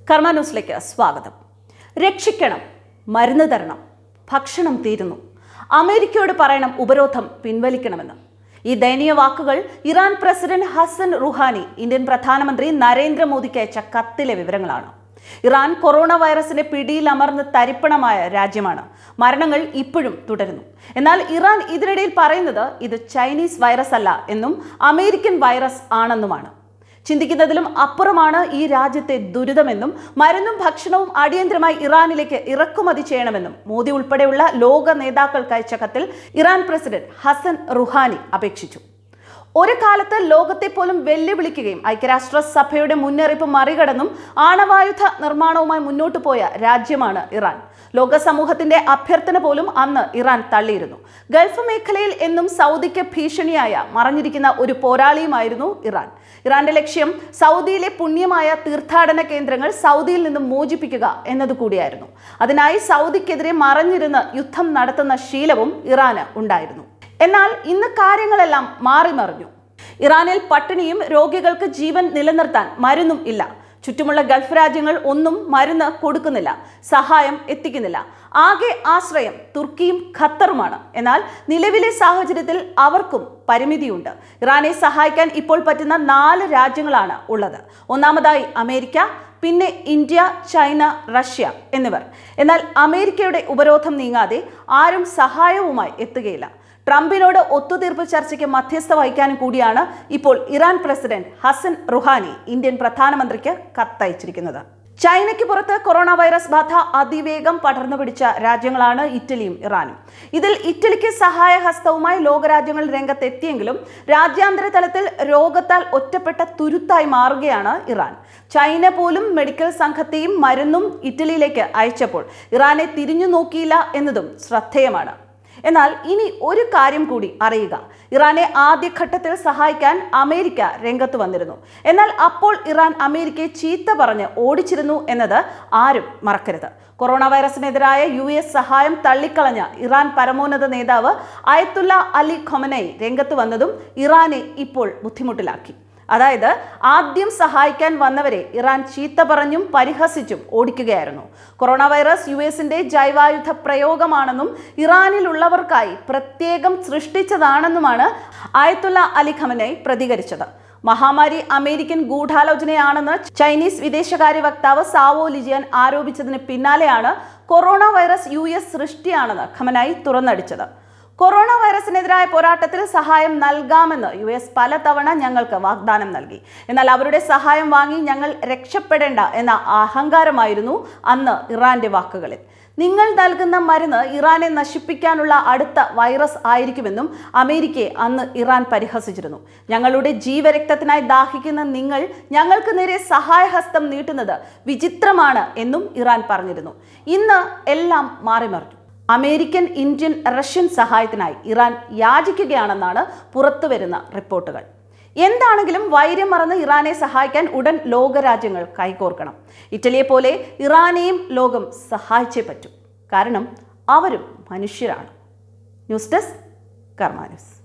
കർമ്മ ന്യൂസിലേക്ക് സ്വാഗതം രക്ഷിക്കണം മരുന്ന് തരണം ഭക്ഷണം തീരുന്നു അമേരിക്കയോട് പറയണം ഉപരോധം പിൻവലിക്കണമെന്ന് ഈ ദയനീയ വാക്കുകൾ Iran president Hassan Rouhani Indian പ്രധാനമന്ത്രി നരേന്ദ്രമോദിക്ക് അയച്ച കത്തിലെ വിവരങ്ങളാണ് ഇറാൻ കൊറോണ വൈറസിന്റെ പിടിയിൽ അമർന്ന് തരിപ്പണമായ രാജ്യമാണ് മരണങ്ങൾ ഇപ്പോഴും തുടരുന്നു എന്നാൽ ഇറാൻ ഇതിനിടയിൽ പറയുന്നത് ഇത് ചൈനീസ് വൈറസ് അല്ല എന്നും അമേരിക്കൻ വൈറസ് ആണെന്നുമാണ് ചിന്തിക്കുന്നതിലും അപ്പുറമാണ് ഈ രാജ്യത്തെ ദുരിതമെന്നും മരുന്നും ഭക്ഷണവും അടിയന്തരമായി ഇറാനിലേക്ക് ഇറക്കുമതി ചെയ്യണമെന്നും മോദി ഉൾപ്പെടെയുള്ള ലോക നേതാക്കൾക്ക് അയച്ച കത്തിൽ ഇറാൻ പ്രസിഡന്റ് ഹസൻ റുഹാനി അപേക്ഷിച്ചു ഒരു കാലത്ത് ലോകത്തെ പോലും വെല്ലുവിളിക്കുകയും ഐക്യരാഷ്ട്ര സഭയുടെ മുന്നറിയിപ്പ് മറികടന്നും ആണവായുധ നിർമ്മാണവുമായി മുന്നോട്ട് പോയ രാജ്യമാണ് ഇറാൻ ലോക സമൂഹത്തിന്റെ അഭ്യർത്ഥന പോലും അന്ന് ഇറാൻ തള്ളിയിരുന്നു ഗൾഫ് മേഖലയിൽ എന്നും സൗദിക്ക് ഭീഷണിയായ മറഞ്ഞിരിക്കുന്ന ഒരു പോരാളിയുമായിരുന്നു ഇറാൻ ഇറാന്റെ ലക്ഷ്യം സൗദിയിലെ പുണ്യമായ തീർത്ഥാടന കേന്ദ്രങ്ങൾ സൗദിയിൽ നിന്നും മോചിപ്പിക്കുക എന്നത് കൂടിയായിരുന്നു അതിനായി സൗദിക്കെതിരെ മറഞ്ഞിരുന്ന് യുദ്ധം നടത്തുന്ന ശീലവും ഇറാന് ഉണ്ടായിരുന്നു എന്നാൽ ഇന്ന് കാര്യങ്ങളെല്ലാം മാറിമറിഞ്ഞു ഇറാനിൽ പട്ടിണിയും രോഗികൾക്ക് ജീവൻ നിലനിർത്താൻ മരുന്നും ഇല്ല ചുറ്റുമുള്ള ഗൾഫ് രാജ്യങ്ങൾ ഒന്നും മരുന്ന് കൊടുക്കുന്നില്ല സഹായം എത്തിക്കുന്നില്ല ആകെ ആശ്രയം തുർക്കിയും ഖത്തറുമാണ് എന്നാൽ നിലവിലെ സാഹചര്യത്തിൽ അവർക്കും പരിമിതിയുണ്ട് ഇറാനെ സഹായിക്കാൻ ഇപ്പോൾ പറ്റുന്ന നാല് രാജ്യങ്ങളാണ് ഉള്ളത് ഒന്നാമതായി അമേരിക്ക പിന്നെ ഇന്ത്യ ചൈന റഷ്യ എന്നിവർ എന്നാൽ അമേരിക്കയുടെ ഉപരോധം നീങ്ങാതെ ആരും സഹായവുമായി എത്തുകയില്ല ട്രംപിനോട് ഒത്തുതീർപ്പ് ചർച്ചയ്ക്ക് മധ്യസ്ഥ വഹിക്കാനും കൂടിയാണ് ഇപ്പോൾ Iran president Hassan Rouhani Indian പ്രധാനമന്ത്രിക്ക് കത്തയച്ചിരിക്കുന്നത് ചൈനയ്ക്ക് പുറത്ത് കൊറോണ വൈറസ് ബാധ അതിവേഗം പടർന്നു പിടിച്ച രാജ്യങ്ങളാണ് ഇറ്റലിയും ഇറാനും ഇതിൽ ഇറ്റലിക്ക് സഹായഹസ്തവുമായി ലോകരാജ്യങ്ങൾ രംഗത്തെത്തിയെങ്കിലും രാജ്യാന്തര തലത്തിൽ രോഗത്താൽ ഒറ്റപ്പെട്ട തുരുത്തായി മാറുകയാണ് ഇറാൻ ചൈന പോലും മെഡിക്കൽ സംഘത്തെയും മരുന്നും ഇറ്റലിയിലേക്ക് അയച്ചപ്പോൾ ഇറാനെ തിരിഞ്ഞു നോക്കിയില്ല എന്നതും ശ്രദ്ധേയമാണ് എന്നാൽ ഇനി ഒരു കാര്യം കൂടി അറിയുക ഇറാനെ ആദ്യഘട്ടത്തിൽ സഹായിക്കാൻ അമേരിക്ക രംഗത്ത് വന്നിരുന്നു എന്നാൽ അപ്പോൾ ഇറാൻ അമേരിക്കയെ ചീത്ത പറഞ്ഞ് ഓടിച്ചിരുന്നു എന്നത് ആരും മറക്കരുത് കൊറോണ വൈറസിനെതിരായ യു എസ് സഹായം തള്ളിക്കളഞ്ഞ ഇറാൻ പരമോന്നത നേതാവ് അയത്തുള്ള അലി ഖൊമനൈ രംഗത്ത് വന്നതും ഇറാനെ ഇപ്പോൾ ബുദ്ധിമുട്ടിലാക്കി അതായത് ആദ്യം സഹായിക്കാൻ വന്നവരെ ഇറാൻ ചീത്ത പറഞ്ഞും പരിഹസിച്ചും ഓടിക്കുകയായിരുന്നു കൊറോണ വൈറസ് യു എസിന്റെ ജൈവായുധ പ്രയോഗമാണെന്നും ഇറാനിലുള്ളവർക്കായി പ്രത്യേകം സൃഷ്ടിച്ചതാണെന്നുമാണ് ആയത്തുള്ള അലി ഖമനൈ പ്രതികരിച്ചത് മഹാമാരി അമേരിക്കൻ ഗൂഢാലോചനയാണെന്ന് ചൈനീസ് വിദേശകാര്യ വക്താവ് സാവോ ലിജിയൻ ആരോപിച്ചതിന് പിന്നാലെയാണ് കൊറോണ വൈറസ് യു എസ് സൃഷ്ടിയാണെന്ന് ഖമനായി തുറന്നടിച്ചത് കൊറോണ വൈറസിനെതിരായ പോരാട്ടത്തിൽ സഹായം നൽകാമെന്ന് യു എസ് പലതവണ ഞങ്ങൾക്ക് വാഗ്ദാനം നൽകി എന്നാൽ അവരുടെ സഹായം വാങ്ങി ഞങ്ങൾ രക്ഷപ്പെടേണ്ട എന്ന അഹങ്കാരമായിരുന്നു അന്ന് ഇറാന്റെ വാക്കുകളിൽ നിങ്ങൾ നൽകുന്ന മരുന്ന് ഇറാനെ നശിപ്പിക്കാനുള്ള അടുത്ത വൈറസ് ആയിരിക്കുമെന്നും അമേരിക്കയെ അന്ന് ഇറാൻ പരിഹസിച്ചിരുന്നു ഞങ്ങളുടെ ജീവരക്തത്തിനായി ദാഹിക്കുന്ന നിങ്ങൾ ഞങ്ങൾക്ക് നേരെ സഹായഹസ്തം നീട്ടുന്നത് വിചിത്രമാണ് എന്നും ഇറാൻ പറഞ്ഞിരുന്നു ഇന്ന് എല്ലാം മാറിമറിഞ്ഞു അമേരിക്കൻ ഇന്ത്യൻ റഷ്യൻ സഹായത്തിനായി ഇറാൻ യാചിക്കുകയാണെന്നാണ് പുറത്തുവരുന്ന റിപ്പോർട്ടുകൾ എന്താണെങ്കിലും വൈര്യം മറന്ന് ഇറാനെ സഹായിക്കാൻ ഉടൻ ലോകരാജ്യങ്ങൾ കൈകോർക്കണം ഇറ്റലിയെ പോലെ ഇറാനെയും ലോകം സഹായിച്ചേ പറ്റൂ കാരണം അവരും മനുഷ്യരാണ് ന്യൂസ് ഡെസ്ക് കർമാ ന്യൂസ്